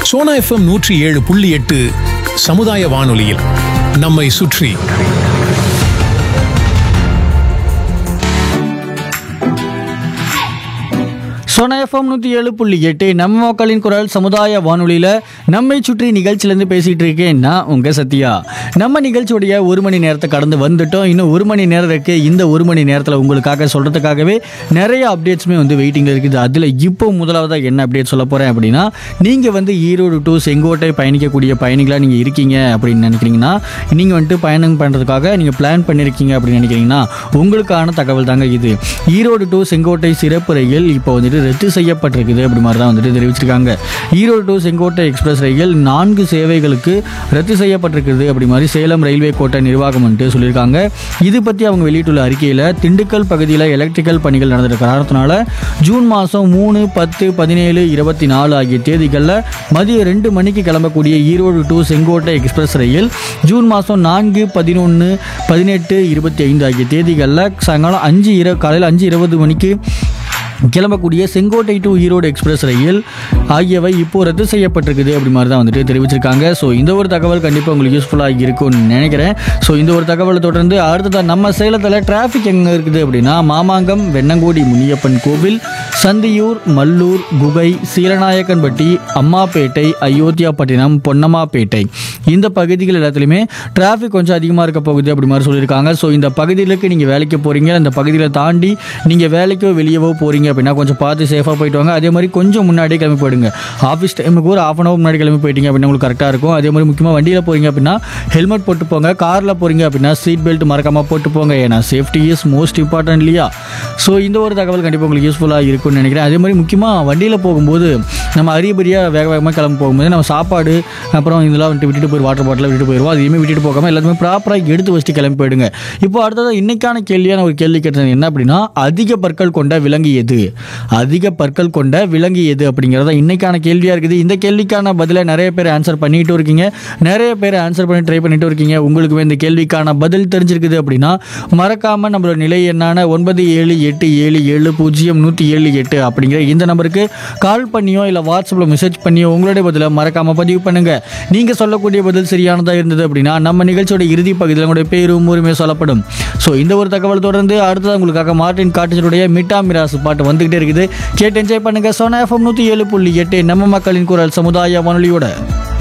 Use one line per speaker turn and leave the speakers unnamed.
Sona FM நூற்றி ஏழு புள்ளி எட்டு சமுதாய வானொலியில் நம்மை சுற்றி
சோனா எஃப்எம் நூற்றி ஏழு புள்ளி எட்டு நம்ம மக்களின் குரல் சமுதாய வானொலியில் நம்மை சுற்றி நிகழ்ச்சியிலேருந்து பேசிகிட்டு இருக்கேன் நான் உங்கள் சத்யா நம்ம நிகழ்ச்சியுடைய ஒரு மணி நேரத்தை கடந்து வந்துட்டோம் இன்னும் ஒரு மணி நேரம் இருக்குது இந்த ஒரு மணி நேரத்தில் உங்களுக்காக சொல்கிறதுக்காகவே நிறைய அப்டேட்ஸுமே வந்து வெயிட்டிங்கில் இருக்குது அதில் இப்போ முதலாவதாக என்ன அப்டேட் சொல்ல போகிறேன் அப்படின்னா நீங்கள் வந்து ஈரோடு டு செங்கோட்டை பயணிக்கக்கூடிய பயணிகளாக நீங்கள் இருக்கீங்க அப்படின்னு நினைக்கிறீங்கன்னா நீங்கள் வந்துட்டு பயணம் பண்ணுறதுக்காக நீங்கள் பிளான் பண்ணியிருக்கீங்க அப்படின்னு நினைக்கிறீங்கன்னா உங்களுக்கான தகவல் தாங்க இது ஈரோடு டு செங்கோட்டை சிறப்பு ரயில் இப்போ வந்துட்டு ரத்து செய்யப்பட்டிருக்குது அப்படி மாதிரி தான் வந்துட்டு தெரிவிச்சிருக்காங்க ஈரோடு டு செங்கோட்டை எக்ஸ்பிரஸ் ரயில் நான்கு சேவைகளுக்கு ரத்து செய்யப்பட்டிருக்குது அப்படி மாதிரி சேலம் ரயில்வே கோட்ட நிர்வாகம் வந்துட்டு சொல்லியிருக்காங்க இது பற்றி அவங்க வெளியிட்டுள்ள அறிக்கையில் திண்டுக்கல் பகுதியில் எலக்ட்ரிக்கல் பணிகள் நடந்திருக்க காரணத்தினால ஜூன் மாதம் மூணு பத்து பதினேழு இருபத்தி நாலு ஆகிய தேதிகளில் மதியம் ரெண்டு மணிக்கு கிளம்பக்கூடிய ஈரோடு டு செங்கோட்டை எக்ஸ்பிரஸ் ரயில் ஜூன் மாதம் நான்கு பதினொன்று பதினெட்டு இருபத்தி ஐந்து ஆகிய தேதிகளில் சாயங்காலம் அஞ்சு இர காலையில் அஞ்சு இருபது மணிக்கு கிளம்பக்கூடிய செங்கோட்டை டு ஈரோடு எக்ஸ்பிரஸ் ரயில் ஆகியவை இப்போ ரத்து செய்யப்பட்டிருக்குது அப்படி மாதிரி தான் வந்துட்டு தெரிவிச்சிருக்காங்க ஸோ இந்த ஒரு தகவல் கண்டிப்பாக உங்களுக்கு யூஸ்ஃபுல்லாக இருக்கும்னு நினைக்கிறேன் ஸோ இந்த ஒரு தகவலை தொடர்ந்து அடுத்ததாக நம்ம சேலத்தில் டிராஃபிக் எங்கே இருக்குது அப்படின்னா மாமாங்கம் வெண்ணங்கோடி முனியப்பன் கோவில் சந்தியூர் மல்லூர் குகை சீலநாயக்கன்பட்டி அம்மாப்பேட்டை அயோத்தியாப்பட்டினம் பொன்னம்மாப்பேட்டை இந்த பகுதிகள் எல்லாத்துலேயுமே டிராஃபிக் கொஞ்சம் அதிகமாக இருக்க போகுது அப்படி மாதிரி சொல்லியிருக்காங்க ஸோ இந்த பகுதிகளுக்கு நீங்கள் வேலைக்கு போகிறீங்க இந்த பகுதியில் தாண்டி நீங்கள் வேலைக்கோ வெளியவோ போகிறீங்க அப்படின்னா கொஞ்சம் பார்த்து சேஃபாக போயிட்டு வாங்க அதே மாதிரி கொஞ்சம் முன்னாடியே கிளம்பி போயிடுங்க ஆஃபீஸ் டைமுக்கு ஒரு ஆஃப் அன் ஹவர் முன்னாடி கிளம்பி போயிட்டீங்க அப்படின்னா உங்களுக்கு கரெக்டாக இருக்கும் அதே மாதிரி முக்கியமாக வண்டியில் போகிறீங்க அப்படின்னா ஹெல்மெட் போட்டு போங்க காரில் போகிறீங்க அப்படின்னா சீட் பெல்ட் மறக்காமல் போட்டு போங்க ஏன்னா சேஃப்டி இஸ் மோஸ்ட் இம்பார்ட்டன்ட் இல்லையா ஸோ இந்த ஒரு தகவல் கண்டிப்பாக உங்களுக்கு யூஸ்ஃபுல்லாக இருக்கும்னு நினைக்கிறேன் அதே மாதிரி முக்கியமாக வண்டியில் போகும்போது நம்ம அரியபடியாக வேக வேகமாக கிளம்பி போகும்போது நம்ம சாப்பாடு அப்புறம் இதெல்லாம் வந்துட்டு விட்டுட்டு போய் வாட்டர் பாட்டில் விட்டுட்டு போயிடுவோம் அதையுமே விட்டுட்டு போகாமல் எல்லாத்தையுமே ப்ராப்பராக எடுத்து வச்சுட்டு கிளம்பி போயிடுங்க இப்போ அடுத்தது இன்னைக்கான கேள்வியான ஒரு கேள்வி கேட்டது என்ன அப்படின்னா அதிக பற்கள் கொண்ட விலங்கு எது அதிக பற்கள் கொண்ட விலங்கு எது அப்படிங்கிறத இன்னைக்கான கேள்வியாக இருக்குது இந்த கேள்விக்கான பதிலை நிறைய பேர் ஆன்சர் பண்ணிட்டு இருக்கீங்க நிறைய பேர் ஆன்சர் பண்ணி ட்ரை பண்ணிட்டு இருக்கீங்க உங்களுக்குமே இந்த கேள்விக்கான பதில் தெரிஞ்சிருக்குது அப்படின்னா மறக்காம நம்மளோட நிலை எண்ணான ஒன்பது ஏழு எட்டு ஏழு ஏழு பூஜ்ஜியம் நூற்றி ஏழு எட்டு அப்படிங்கிற இந்த நம்பருக்கு கால் பண்ணியோ இல்லை வாட்ஸ்அப்பில் மெசேஜ் பண்ணியோ உங்களுடைய பதிலை மறக்காம பதிவு பண்ணுங்க நீங்க சொல்லக்கூடிய பதில் சரியானதாக இருந்தது அப்படின்னா நம்ம நிகழ்ச்சியோட இறுதி பகுதியில் உங்களுடைய பேரும் ஊருமே சொல்லப்படும் ஸோ இந்த ஒரு தகவல் தொடர்ந்து அடுத்தது உங்களுக்காக மார்டின் காட்டேஜருடைய மிட்டா மிராசு பாட்டு வந்துகிட்டே இருக்குது கேட்டு என்ஜாய் பண்ணுங்க சோனா எஃப்எம் நூற்றி ஏழு புள்ளி எட்டு நம்ம மக்களின் குரல் சமுதாய வானொலியோட